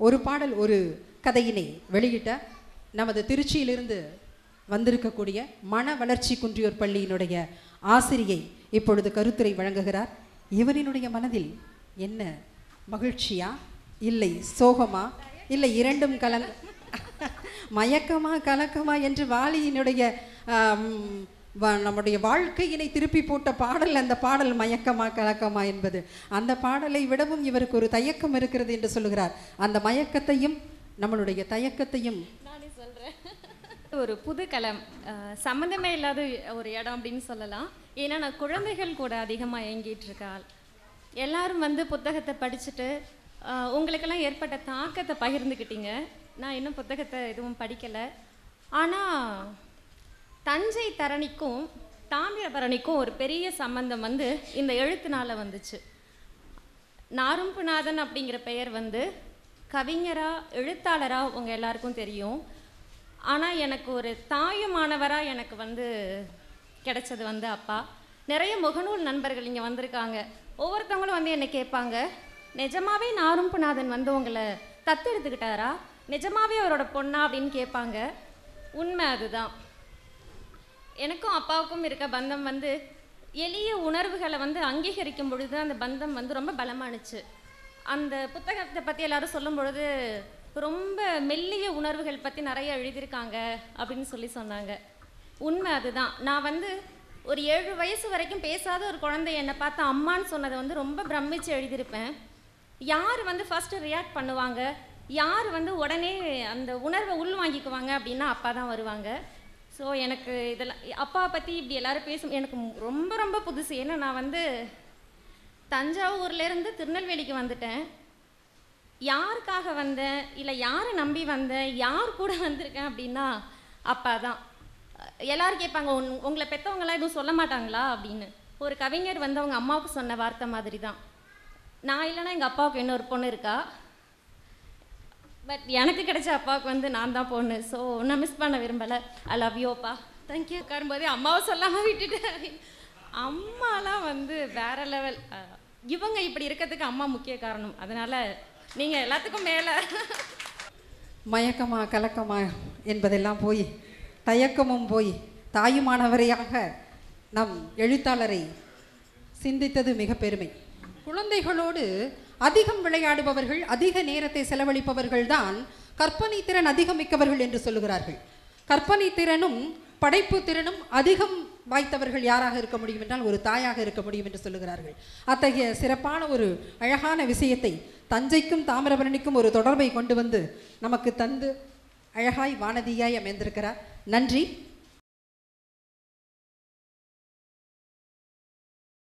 ஒரு பாடல் ஒரு கதையினை வெளியிட்ட நமது திருச்சியிலிருந்து வந்திருக்கக்கூடிய மன வளர்ச்சி குன்றியோர் பள்ளியினுடைய ஆசிரியை இப்பொழுது கருத்துரை வழங்குகிறார் இவரினுடைய மனதில் என்ன மகிழ்ச்சியா இல்லை சோகமா இல்லை இரண்டும் கலந்த மயக்கமா கலக்கமா என்று வாலியினுடைய ஆம், வ- நம்முடைய வாழ்க்கையினை திருப்பி போட்ட பாடல் அந்த பாடல் மயக்கமா கலக்கமா என்பது அந்த பாடலை விடவும் இவருக்கு ஒரு தயக்கம் இருக்கிறது என்று சொல்லுகிறார் அந்த மயக்கத்தையும் நம்மளுடைய தயக்கத்தையும் நானே சொல்கிறேன் ஒரு புது களம் அஹ், சம்மந்தமே இல்லாத ஒரு இடம் அப்படின்னு சொல்லலாம் ஏன்னா நான் குழந்தைகள் கூட அதிகமாக இயங்கிட்டு இருக்காள் எல்லாரும் வந்து புத்தகத்தை படிச்சுட்டு அஹ், உங்களுக்கெல்லாம் ஏற்பட்ட தாக்கத்தை பகிர்ந்துக்கிட்டீங்க நான் இன்னும் புத்தகத்தை எதுவும் படிக்கலை ஆனால் தஞ்சை தரணிக்கும் தாமிரபரணிக்கும் ஒரு பெரிய சம்பந்தம் வந்து இந்த எழுத்துனால வந்துச்சு நாரும்புநாதன் அப்படிங்கிற பெயர் வந்து கவிஞரா எழுத்தாளரா உங்க எல்லாருக்கும் தெரியும் ஆனால் எனக்கு ஒரு தாயுமானவராக எனக்கு வந்து கிடைச்சது வந்து அப்பா நிறைய முகநூல் நண்பர்கள் இங்கே வந்திருக்காங்க ஒவ்வொருத்தவங்களும் வந்து என்னை கேட்பாங்க நிஜமாவே நாரும்புநாதன் வந்து உங்களை தத்தெடுத்துக்கிட்டாரா நிஜமாவே அவரோட பொண்ணா அப்படின்னு கேட்பாங்க உண்மை அதுதான் எனக்கும் அப்பாவுக்கும் இருக்க பந்தம் வந்து எளிய உணர்வுகளை வந்து அங்கீகரிக்கும் பொழுது அந்த பந்தம் வந்து ரொம்ப பலமானுச்சு அந்த புத்தகத்தை பற்றி எல்லாரும் சொல்லும் பொழுது ரொம்ப மெல்லிய உணர்வுகள் பற்றி நிறைய எழுதியிருக்காங்க அப்படின்னு சொல்லி சொன்னாங்க உண்மை அதுதான் நான் வந்து ஒரு ஏழு வயசு வரைக்கும் பேசாத ஒரு குழந்தை என்னை பார்த்து அம்மான்னு சொன்னதை வந்து ரொம்ப பிரமிச்சு எழுதியிருப்பேன் யார் வந்து ஃபஸ்ட்டு ரியாக்ட் பண்ணுவாங்க யார் வந்து உடனே அந்த உணர்வை உள்வாங்கிக்குவாங்க அப்படின்னா அப்பா தான் வருவாங்க ஸோ எனக்கு இதெல்லாம் அப்பா பற்றி இப்படி எல்லாரும் பேசும் எனக்கு ரொம்ப ரொம்ப புதுசு ஏன்னா நான் வந்து தஞ்சாவூர்லேருந்து திருநெல்வேலிக்கு வந்துட்டேன் யாருக்காக வந்தேன் இல்லை யாரை நம்பி வந்தேன் யார் கூட வந்திருக்கேன் அப்படின்னா அப்பா தான் எல்லாரும் கேட்பாங்க உன் உங்களை பெற்றவங்களாம் எதுவும் சொல்ல மாட்டாங்களா அப்படின்னு ஒரு கவிஞர் வந்து அவங்க அம்மாவுக்கு சொன்ன வார்த்தை மாதிரி தான் நான் இல்லைன்னா எங்கள் அப்பாவுக்கு இன்னொரு பொண்ணு இருக்கா பட் எனக்கு கிடைச்ச அப்பாவுக்கு வந்து நான் தான் பொண்ணு ஸோ நான் மிஸ் பண்ண விரும்பலை ஐ லவ் யூ அப்பா தேங்க்யூ உட்காரும்போதே அம்மாவை சொல்லாமல் விட்டுட்டேன் அம்மாலாம் வந்து வேற லெவல் இவங்க இப்படி இருக்கிறதுக்கு அம்மா முக்கிய காரணம் அதனால நீங்கள் எல்லாத்துக்கும் மேலே மயக்கமா கலக்கமா என்பதெல்லாம் போய் தயக்கமும் போய் தாயுமானவரையாக நம் எழுத்தாளரை சிந்தித்தது மிக பெருமை குழந்தைகளோடு அதிகம் விளையாடுபவர்கள் அதிக நேரத்தை செலவழிப்பவர்கள் தான் கற்பனை திறன் அதிகம் மிக்கவர்கள் என்று சொல்லுகிறார்கள் கற்பனை திறனும் படைப்பு திறனும் அதிகம் வாய்த்தவர்கள் யாராக இருக்க முடியும் என்றால் ஒரு தாயாக இருக்க முடியும் என்று சொல்லுகிறார்கள் அத்தகைய சிறப்பான ஒரு அழகான விஷயத்தை தஞ்சைக்கும் தாமிரபரணிக்கும் ஒரு தொடர்பை கொண்டு வந்து நமக்கு தந்து அழகாய் வானதியாய் அமைந்திருக்கிறார் நன்றி